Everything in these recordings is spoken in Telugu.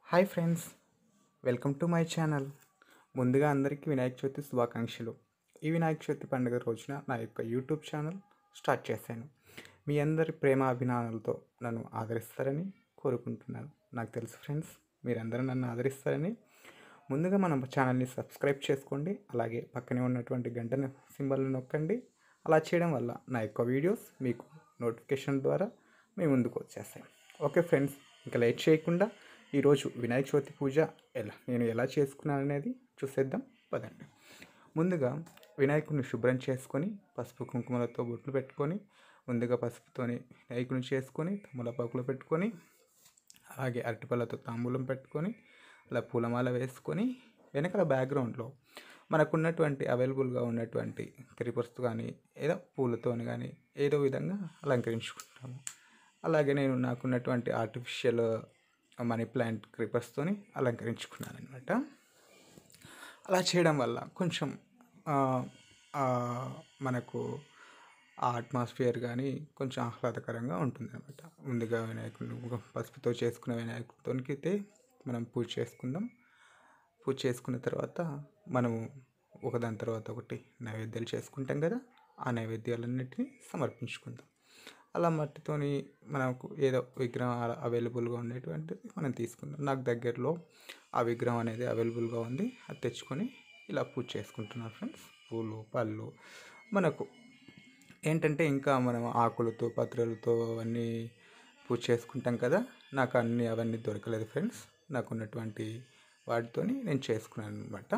hi friends welcome to my channel ముందుగా అందరికీ వినాయక చవితి శుభాకాంక్షలు ఈ వినాయక చవితి పండుగ రోజున నా యొక్క యూట్యూబ్ ఛానల్ స్టార్ట్ చేశాను మీ అందరి ప్రేమ అభిమానాలతో నన్ను ఆదరిస్తారని కోరుకుంటున్నాను నాకు తెలుసు ఫ్రెండ్స్ మీరందరూ నన్ను ఆదరిస్తారని ముందుగా మన ఛానల్ని సబ్స్క్రైబ్ చేసుకోండి అలాగే పక్కనే ఉన్నటువంటి గంట సింబల్ని నొక్కండి అలా చేయడం వల్ల నా యొక్క వీడియోస్ మీకు నోటిఫికేషన్ ద్వారా మీ ముందుకు వచ్చేస్తాయి ఓకే ఫ్రెండ్స్ ఇంకా లేట్ చేయకుండా ఈరోజు వినాయక చవితి పూజ ఎలా నేను ఎలా చేసుకున్నాను అనేది చూసేద్దాం పదండి ముందుగా వినాయకుడిని శుభ్రం చేసుకొని పసుపు కుంకుమలతో బొట్లు పెట్టుకొని ముందుగా పసుపుతోని వినాయకుని చేసుకొని తమలపాకులు పెట్టుకొని అలాగే అరటిపళ్ళతో తాంబూలం పెట్టుకొని అలా పూలమాల వేసుకొని వెనకాల బ్యాక్గ్రౌండ్లో మనకున్నటువంటి అవైలబుల్గా ఉన్నటువంటి క్రీపర్స్ కానీ ఏదో పూలతోని కానీ ఏదో విధంగా అలంకరించుకుంటాము అలాగే నేను నాకున్నటువంటి ఆర్టిఫిషియల్ మనీ ప్లాంట్ క్రీపర్స్తోని అలంకరించుకున్నాను అనమాట అలా చేయడం వల్ల కొంచెం ఆ, ఆ, మనకు ఆ అట్మాస్ఫియర్ కానీ కొంచెం ఆహ్లాదకరంగా ఉంటుంది అనమాట ముందుగా వినాయకుడిని పసుపుతో చేసుకున్న వినాయకుడితోనికి అయితే మనం పూజ చేసుకుందాం పూజ చేసుకున్న తర్వాత మనము ఒకదాని తర్వాత ఒకటి నైవేద్యాలు చేసుకుంటాం కదా ఆ నైవేద్యాలన్నిటిని సమర్పించుకుందాం అలా మట్టితోని మనకు ఏదో విగ్రహం అవైలబుల్గా ఉండేటువంటిది మనం తీసుకుందాం నాకు దగ్గరలో ఆ విగ్రహం అనేది అవైలబుల్గా ఉంది అది తెచ్చుకొని ఇలా పూజ చేసుకుంటున్నాను ఫ్రెండ్స్ పూలు పళ్ళు మనకు ఏంటంటే ఇంకా మనం ఆకులతో పత్రాలతో అవన్నీ పూజ చేసుకుంటాం కదా నాకు అన్ని అవన్నీ దొరకలేదు ఫ్రెండ్స్ నాకు ఉన్నటువంటి వాటితోని నేను చేసుకున్నాను అనమాట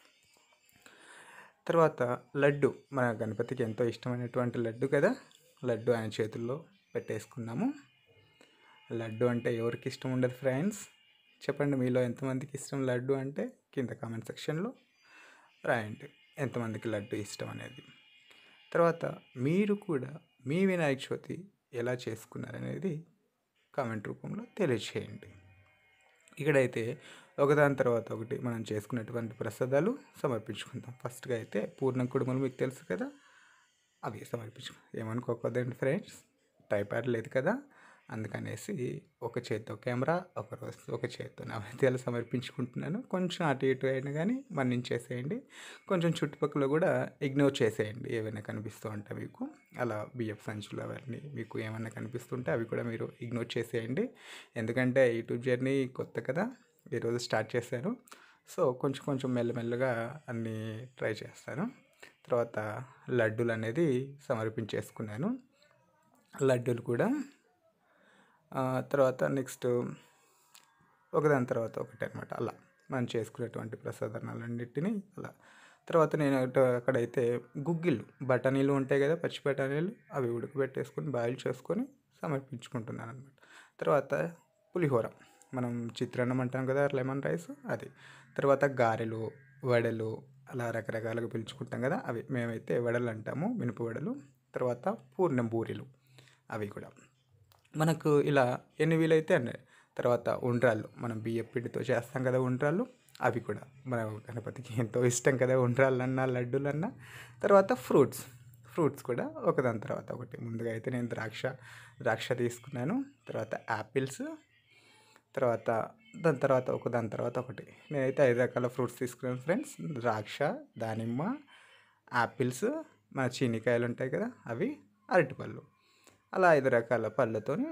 తర్వాత లడ్డు మన గణపతికి ఎంతో ఇష్టమైనటువంటి లడ్డు కదా లడ్డు ఆయన చేతుల్లో పెట్టేసుకున్నాము లడ్డు అంటే ఎవరికి ఇష్టం ఉండదు ఫ్రెండ్స్ చెప్పండి మీలో ఎంతమందికి ఇష్టం లడ్డు అంటే కింద కామెంట్ సెక్షన్లో రాయండి ఎంతమందికి లడ్డు ఇష్టం అనేది తర్వాత మీరు కూడా మీ వినాయక చవితి ఎలా చేసుకున్నారనేది కామెంట్ రూపంలో తెలియచేయండి ఇక్కడైతే ఒకదాని తర్వాత ఒకటి మనం చేసుకున్నటువంటి ప్రసాదాలు సమర్పించుకుందాం ఫస్ట్గా అయితే పూర్ణం కుడుములు మీకు తెలుసు కదా అవి సమర్పించుకుందాం ఏమనుకోకూడదండి ఫ్రెండ్స్ టైప్యాడ్ లేదు కదా అందుకనేసి ఒక చేత్తో కెమెరా ఒక రోజు ఒక చేత్తో నైవేద్యాలు సమర్పించుకుంటున్నాను కొంచెం అటు ఇటు అయినా కానీ మన్నించేసేయండి కొంచెం చుట్టుపక్కల కూడా ఇగ్నోర్ చేసేయండి ఏమైనా కనిపిస్తూ ఉంటాయి మీకు అలా బియ్యపు సంచులు అవన్నీ మీకు ఏమైనా కనిపిస్తుంటే అవి కూడా మీరు ఇగ్నోర్ చేసేయండి ఎందుకంటే యూట్యూబ్ జర్నీ కొత్త కదా ఈరోజు స్టార్ట్ చేశాను సో కొంచెం కొంచెం మెల్లమెల్లగా అన్నీ ట్రై చేస్తాను తర్వాత లడ్డూలు అనేది సమర్పించేసుకున్నాను లడ్డూలు కూడా ఆ, తర్వాత నెక్స్ట్ ఒకదాని తర్వాత ఒకటి అనమాట అలా మనం చేసుకునేటువంటి ప్రసాదనాలన్నిటినీ అలా తర్వాత నేను అటు అక్కడైతే గుగ్గిళ్ళు బఠానీలు ఉంటాయి కదా పచ్చి బఠానీలు అవి ఉడకబెట్టేసుకొని బాయిల్ చేసుకొని సమర్పించుకుంటున్నాను అనమాట తర్వాత పులిహోర మనం చిత్రాన్నం అంటాం కదా లెమన్ రైస్ అది తర్వాత గారెలు వడలు అలా రకరకాలుగా పిలుచుకుంటాం కదా అవి మేమైతే వడలు అంటాము మినప వడలు తర్వాత పూర్ణం బూరెలు అవి కూడా మనకు ఇలా ఎన్ని వీలైతే అన్ని తర్వాత ఉండ్రాళ్ళు మనం బియ్య పిండితో చేస్తాం కదా ఉండ్రాళ్ళు అవి కూడా మన గణపతికి ఎంతో ఇష్టం కదా ఉండ్రాళ్ళన్నా లడ్డూలన్నా తర్వాత ఫ్రూట్స్ ఫ్రూట్స్ కూడా ఒకదాని తర్వాత ఒకటి ముందుగా అయితే నేను ద్రాక్ష ద్రాక్ష తీసుకున్నాను తర్వాత యాపిల్స్ తర్వాత దాని తర్వాత ఒక దాని తర్వాత ఒకటి నేనైతే ఐదు రకాల ఫ్రూట్స్ తీసుకున్నాను ఫ్రెండ్స్ ద్రాక్ష దానిమ్మ యాపిల్స్ మన చీనికాయలు ఉంటాయి కదా అవి అరటిపళ్ళు అలా ఐదు రకాల పళ్ళతోని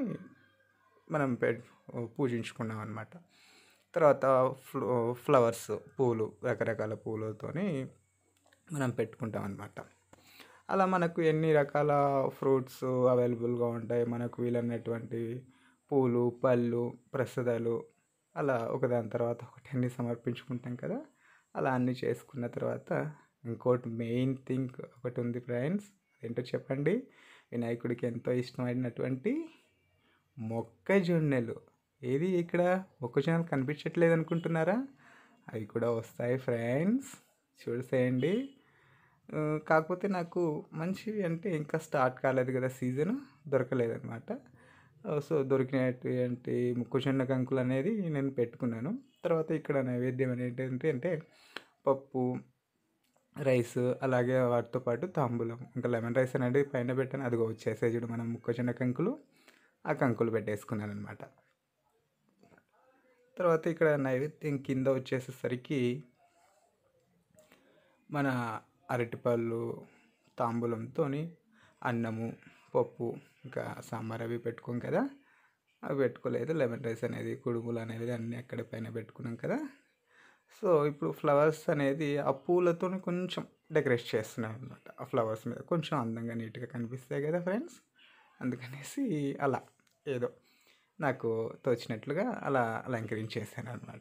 మనం పె పూజించుకున్నాం అనమాట తర్వాత ఫ్ల ఫ్లవర్స్ పూలు రకరకాల పూలతోని మనం పెట్టుకుంటాం అనమాట అలా మనకు ఎన్ని రకాల ఫ్రూట్స్ అవైలబుల్గా ఉంటాయి మనకు వీలైనటువంటి పూలు పళ్ళు ప్రసాదాలు అలా ఒకదాని తర్వాత ఒకటి అన్ని సమర్పించుకుంటాం కదా అలా అన్ని చేసుకున్న తర్వాత ఇంకోటి మెయిన్ థింగ్ ఒకటి ఉంది ఫ్రెండ్స్ ఏంటో చెప్పండి వినాయకుడికి ఎంతో ఇష్టమైనటువంటి మొక్కజొన్నలు ఏది ఇక్కడ మొక్కజొన్నలు కనిపించట్లేదు అనుకుంటున్నారా అవి కూడా వస్తాయి ఫ్రెండ్స్ చూసేయండి ఆ, కాకపోతే నాకు మంచివి అంటే ఇంకా స్టార్ట్ కాలేదు కదా సీజన్ దొరకలేదన్నమాట ఆ, సో దొరికినటువంటి మొక్కజొన్న కంకులు అనేది నేను పెట్టుకున్నాను తర్వాత ఇక్కడ నైవేద్యం అనేది ఏంటంటే పప్పు రైస్ అలాగే వాటితో పాటు తాంబూలం ఇంకా లెమన్ రైస్ అనేది పైన పెట్టాను అదిగో వచ్చేసే చూడు మనం మొక్కజొన్న కంకులు ఆ కంకులు పెట్టేసుకున్నాను అనమాట తర్వాత ఇక్కడ నైవేద్యం కింద వచ్చేసేసరికి మన అరటిపళ్ళు తాంబూలంతో అన్నము పప్పు ఇంకా సాంబార్ అవి పెట్టుకోం కదా అవి పెట్టుకోలేదు లెమన్ రైస్ అనేది కుడుములు అనేది అన్నీ అక్కడ పైన పెట్టుకున్నాం కదా సో ఇప్పుడు ఫ్లవర్స్ అనేది ఆ పూలతో కొంచెం డెకరేట్ చేస్తున్నాను అనమాట ఆ ఫ్లవర్స్ మీద కొంచెం అందంగా నీట్గా కనిపిస్తాయి కదా ఫ్రెండ్స్ అందుకనేసి అలా ఏదో నాకు తోచినట్లుగా అలా అలంకరించేసాను అనమాట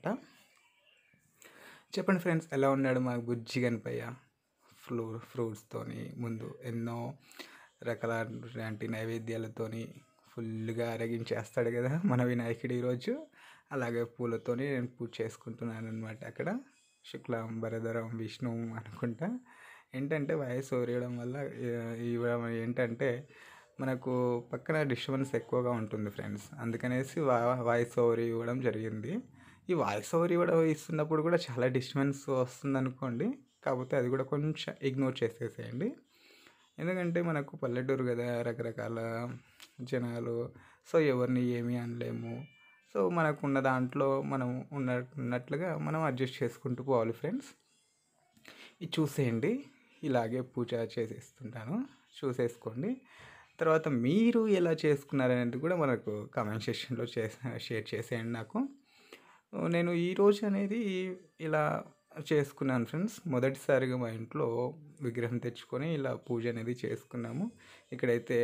చెప్పండి ఫ్రెండ్స్ ఎలా ఉన్నాడు మా బుజ్జి గణపయ్య ఫ్లూ ఫ్రూట్స్తోని ముందు ఎన్నో రకాల లాంటి నైవేద్యాలతోని ఫుల్గా అరగించేస్తాడు కదా మన వినాయకుడు ఈరోజు అలాగే పూలతోని నేను పూజ చేసుకుంటున్నాను అనమాట అక్కడ శుక్లం భరధరం విష్ణు అనుకుంటా ఏంటంటే వాయిస్ ఓరియడం వల్ల ఇవ్వడం ఏంటంటే మనకు పక్కన డిస్టర్బెన్స్ ఎక్కువగా ఉంటుంది ఫ్రెండ్స్ అందుకనేసి వా వాయిస్ ఓవర్ ఇవ్వడం జరిగింది ఈ వాయిస్ ఓవర్ ఇవ్వడం ఇస్తున్నప్పుడు కూడా చాలా డిస్టర్బెన్స్ వస్తుంది అనుకోండి కాకపోతే అది కూడా కొంచెం ఇగ్నోర్ చేసేసేయండి ఎందుకంటే మనకు పల్లెటూరు కదా రకరకాల జనాలు సో ఎవరిని ఏమీ అనలేము సో మనకు ఉన్న దాంట్లో మనం ఉన్న ఉన్నట్లుగా మనం అడ్జస్ట్ చేసుకుంటూ పోవాలి ఫ్రెండ్స్ ఇది చూసేయండి ఇలాగే పూజ చేసేస్తుంటాను చూసేసుకోండి తర్వాత మీరు ఎలా చేసుకున్నారనేది కూడా మనకు కామెంట్ సెక్షన్లో చేసే షేర్ చేసేయండి నాకు నేను ఈరోజు అనేది ఇలా చేసుకున్నాను ఫ్రెండ్స్ మొదటిసారిగా మా ఇంట్లో విగ్రహం తెచ్చుకొని ఇలా పూజ అనేది చేసుకున్నాము ఇక్కడైతే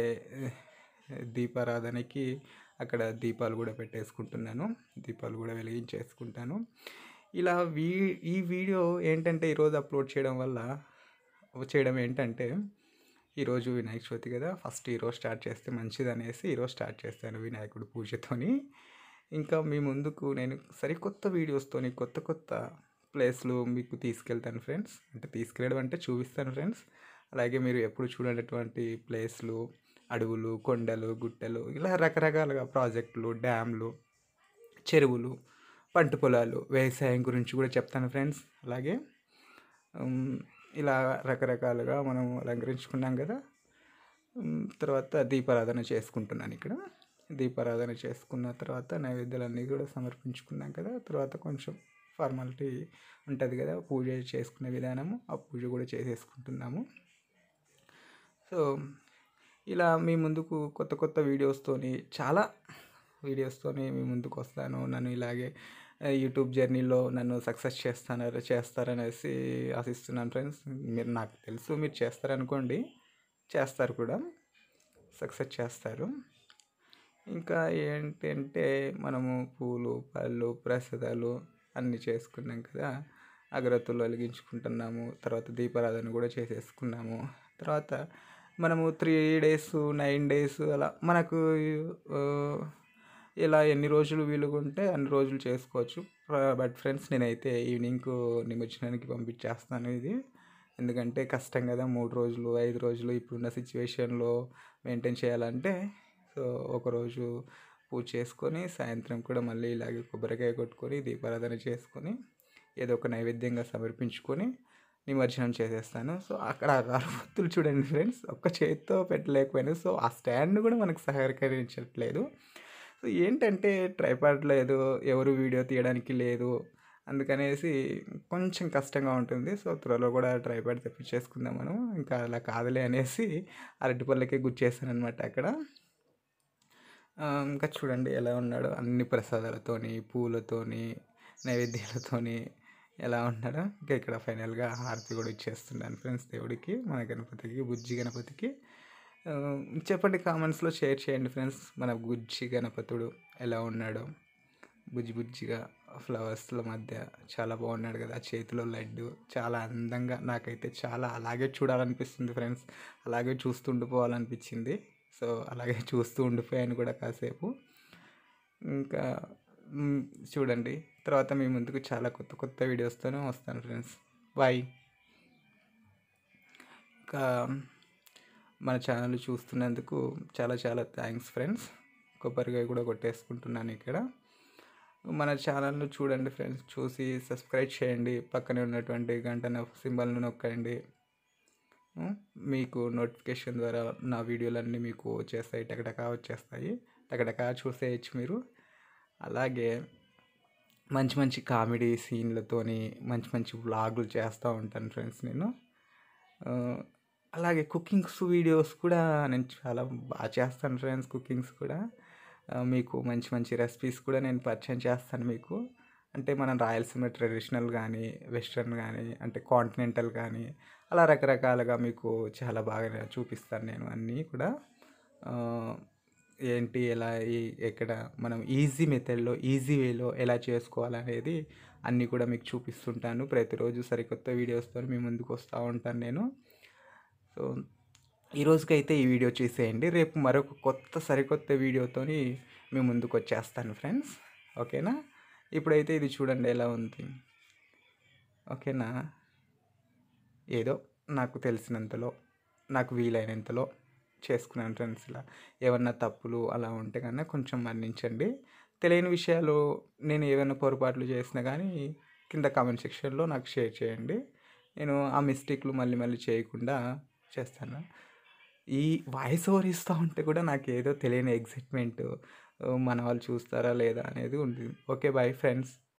దీపారాధనకి అక్కడ దీపాలు కూడా పెట్టేసుకుంటున్నాను దీపాలు కూడా వెలిగించేసుకుంటాను ఇలా వీ ఈ వీడియో ఏంటంటే ఈరోజు అప్లోడ్ చేయడం వల్ల చేయడం ఏంటంటే ఈరోజు వినాయక చవితి కదా ఫస్ట్ ఈరోజు స్టార్ట్ చేస్తే మంచిది అనేసి ఈరోజు స్టార్ట్ చేస్తాను వినాయకుడు పూజతోని ఇంకా మీ ముందుకు నేను సరికొత్త వీడియోస్తోని కొత్త కొత్త ప్లేస్లు మీకు తీసుకెళ్తాను ఫ్రెండ్స్ అంటే తీసుకెళ్ళడం అంటే చూపిస్తాను ఫ్రెండ్స్ అలాగే మీరు ఎప్పుడు చూడనటువంటి ప్లేస్లు అడవులు కొండలు గుట్టలు ఇలా రకరకాలుగా ప్రాజెక్టులు డ్యామ్లు చెరువులు పంట పొలాలు వ్యవసాయం గురించి కూడా చెప్తాను ఫ్రెండ్స్ అలాగే ఇలా రకరకాలుగా మనం అలంకరించుకున్నాం కదా తర్వాత దీపారాధన చేసుకుంటున్నాను ఇక్కడ దీపారాధన చేసుకున్న తర్వాత నైవేద్యాలన్నీ కూడా సమర్పించుకున్నాం కదా తర్వాత కొంచెం ఫార్మాలిటీ ఉంటుంది కదా పూజ చేసుకునే విధానము ఆ పూజ కూడా చేసేసుకుంటున్నాము సో ఇలా మీ ముందుకు కొత్త కొత్త వీడియోస్తోని చాలా వీడియోస్తోని మీ ముందుకు వస్తాను నన్ను ఇలాగే యూట్యూబ్ జర్నీలో నన్ను సక్సెస్ చేస్తాను చేస్తారనేసి ఆశిస్తున్నాను ఫ్రెండ్స్ మీరు నాకు తెలుసు మీరు చేస్తారనుకోండి చేస్తారు కూడా సక్సెస్ చేస్తారు ఇంకా ఏంటంటే మనము పూలు పళ్ళు ప్రసాదాలు అన్నీ చేసుకున్నాం కదా అగరత్తులు వెలిగించుకుంటున్నాము తర్వాత దీపారాధన కూడా చేసేసుకున్నాము తర్వాత మనము త్రీ డేస్ నైన్ డేస్ అలా మనకు ఇలా ఎన్ని రోజులు వీలుగా ఉంటే అన్ని రోజులు చేసుకోవచ్చు బట్ ఫ్రెండ్స్ నేనైతే ఈవినింగ్కు నిమజ్జనానికి పంపించేస్తాను ఇది ఎందుకంటే కష్టం కదా మూడు రోజులు ఐదు రోజులు ఇప్పుడున్న సిచ్యువేషన్లో మెయింటైన్ చేయాలంటే సో ఒకరోజు పూజ చేసుకొని సాయంత్రం కూడా మళ్ళీ ఇలాగే కొబ్బరికాయ కొట్టుకొని దీపారాధన చేసుకొని ఏదో ఒక నైవేద్యంగా సమర్పించుకొని నిమజ్జనం చేసేస్తాను సో అక్కడ అగరబత్తులు చూడండి ఫ్రెండ్స్ ఒక్క చేతితో పెట్టలేకపోయాను సో ఆ స్టాండ్ కూడా మనకు సహకరించట్లేదు సో ఏంటంటే ట్రైపాడ్ లేదు ఎవరు వీడియో తీయడానికి లేదు అందుకనేసి కొంచెం కష్టంగా ఉంటుంది సో త్వరలో కూడా ట్రైపాడ్ తెప్పించేసుకుందాం మనం ఇంకా అలా కాదులే అనేసి అరటిపళ్ళకే గుచ్చేసాను అనమాట అక్కడ ఇంకా చూడండి ఎలా ఉన్నాడో అన్ని ప్రసాదాలతోని పూలతోని నైవేద్యాలతోని ఎలా ఉన్నాడో ఇంకా ఇక్కడ ఫైనల్గా హారతి కూడా ఇచ్చేస్తున్నాను ఫ్రెండ్స్ దేవుడికి మన గణపతికి బుజ్జి గణపతికి చెప్పండి కామెంట్స్లో షేర్ చేయండి ఫ్రెండ్స్ మన బుజ్జి గణపతుడు ఎలా ఉన్నాడో బుజ్జి బుజ్జిగా ఫ్లవర్స్ల మధ్య చాలా బాగున్నాడు కదా చేతిలో లడ్డు చాలా అందంగా నాకైతే చాలా అలాగే చూడాలనిపిస్తుంది ఫ్రెండ్స్ అలాగే చూస్తుండిపోవాలనిపించింది సో అలాగే చూస్తూ ఉండిపోయాను కూడా కాసేపు ఇంకా చూడండి తర్వాత మీ ముందుకు చాలా కొత్త కొత్త వీడియోస్తోనే వస్తాను ఫ్రెండ్స్ బాయ్ ఇంకా మన ఛానల్ చూస్తున్నందుకు చాలా చాలా థ్యాంక్స్ ఫ్రెండ్స్ కొబ్బరికాయ కూడా కొట్టేసుకుంటున్నాను ఇక్కడ మన ఛానల్ను చూడండి ఫ్రెండ్స్ చూసి సబ్స్క్రైబ్ చేయండి పక్కనే ఉన్నటువంటి గంట సింబల్ను నొక్కండి మీకు నోటిఫికేషన్ ద్వారా నా వీడియోలన్నీ మీకు వచ్చేస్తాయి టకటకా వచ్చేస్తాయి టకటకా చూసేయచ్చు మీరు అలాగే మంచి మంచి కామెడీ సీన్లతోని మంచి మంచి వ్లాగులు చేస్తూ ఉంటాను ఫ్రెండ్స్ నేను ఆ, అలాగే కుకింగ్స్ వీడియోస్ కూడా నేను చాలా బాగా చేస్తాను ఫ్రెండ్స్ కుకింగ్స్ కూడా ఆ, మీకు మంచి మంచి రెసిపీస్ కూడా నేను పరిచయం చేస్తాను మీకు అంటే మన రాయలసీమ ట్రెడిషనల్ కానీ వెస్ట్రన్ కానీ అంటే కాంటినెంటల్ కానీ అలా రకరకాలుగా మీకు చాలా బాగా చూపిస్తాను నేను అన్నీ కూడా ఆ, ఏంటి ఎలా ఈ- ఎక్కడ మనం ఈజీ మెథడ్లో ఈజీ వేలో ఎలా చేసుకోవాలనేది అన్నీ కూడా మీకు చూపిస్తుంటాను ప్రతిరోజు సరికొత్త వీడియోస్తో మీ ముందుకు వస్తూ ఉంటాను నేను సో ఈ రోజుకైతే ఈ వీడియో చూసేయండి రేపు మరొక కొత్త సరికొత్త వీడియోతోని మీ ముందుకు వచ్చేస్తాను ఫ్రెండ్స్ ఓకేనా ఇప్పుడైతే ఇది చూడండి ఎలా ఉంది ఓకేనా ఏదో నాకు తెలిసినంతలో నాకు వీలైనంతలో చేసుకున్నాను ఫ్రెండ్స్ ఇలా ఏమన్నా తప్పులు అలా ఉంటే కన్నా కొంచెం మన్నించండి తెలియని విషయాలు నేను ఏమైనా పొరపాట్లు చేసినా కానీ కింద కామెంట్ సెక్షన్లో నాకు షేర్ చేయండి నేను ఆ మిస్టేక్లు మళ్ళీ మళ్ళీ చేయకుండా చేస్తాను ఈ వాయిస్ ఓవర్ ఇస్తూ ఉంటే కూడా నాకు ఏదో తెలియని ఎగ్జైట్మెంట్ మన వాళ్ళు చూస్తారా లేదా అనేది ఉంటుంది ఓకే బాయ్ ఫ్రెండ్స్